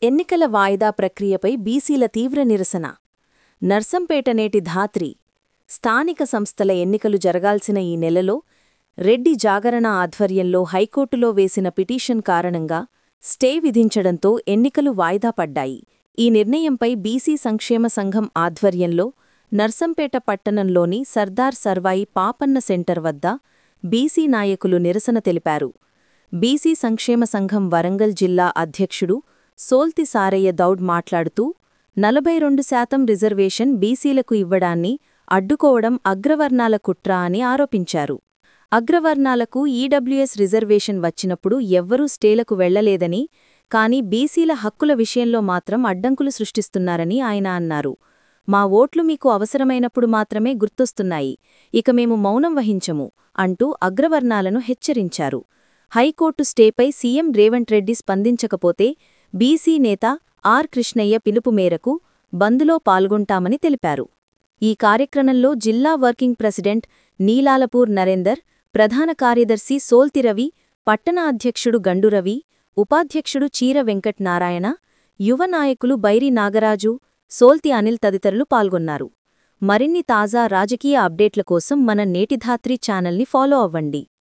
ఎన్నికల వాయిదా ప్రక్రియపై బీసీల తీవ్ర నిరసన నర్సంపేట నేటి ధాత్రి స్థానిక సంస్థల ఎన్నికలు జరగాల్సిన ఈ నెలలో రెడ్డి జాగరణ ఆధ్వర్యంలో హైకోర్టులో వేసిన పిటిషన్ కారణంగా స్టే విధించడంతో ఎన్నికలు వాయిదా పడ్డాయి ఈ నిర్ణయంపై బీసీ సంక్షేమ సంఘం ఆధ్వర్యంలో నర్సంపేట పట్టణంలోని సర్దార్ సర్వాయి పాపన్న సెంటర్ వద్ద బీసీ నాయకులు నిరసన తెలిపారు బీసీ సంక్షేమ సంఘం వరంగల్ జిల్లా అధ్యక్షుడు సోల్తి సారయ్య దౌడ్ మాట్లాడుతూ నలభై రెండు శాతం రిజర్వేషన్ బీసీలకు ఇవ్వడాన్ని అడ్డుకోవడం అగ్రవర్ణాల కుట్ర అని ఆరోపించారు అగ్రవర్ణాలకు ఈడబ్ల్యూఎస్ రిజర్వేషన్ వచ్చినప్పుడు ఎవ్వరూ స్టేలకు వెళ్లలేదని కాని బీసీల హక్కుల విషయంలో మాత్రం అడ్డంకులు సృష్టిస్తున్నారని ఆయన అన్నారు మా ఓట్లు మీకు అవసరమైనప్పుడు మాత్రమే గుర్తొస్తున్నాయి ఇక మేము మౌనం వహించము అంటూ అగ్రవర్ణాలను హెచ్చరించారు హైకోర్టు స్టేపై సీఎం రేవంత్ రెడ్డి స్పందించకపోతే బీసీ నేత ఆర్ కృష్ణయ్య పిలుపు మేరకు బంద్లో పాల్గొంటామని తెలిపారు ఈ కార్యక్రమంలో జిల్లా వర్కింగ్ ప్రెసిడెంట్ నీలాలపూర్ నరేందర్ ప్రధాన కార్యదర్శి సోల్తి రవి పట్టణ అధ్యక్షుడు గండురవి ఉపాధ్యక్షుడు చీర వెంకట్ నారాయణ యువ నాయకులు బైరి నాగరాజు సోల్తి అనిల్ తదితరులు పాల్గొన్నారు మరిన్ని తాజా రాజకీయ అప్డేట్ల కోసం మన నేటిధాత్రి ఛానల్ని ఫాలో అవ్వండి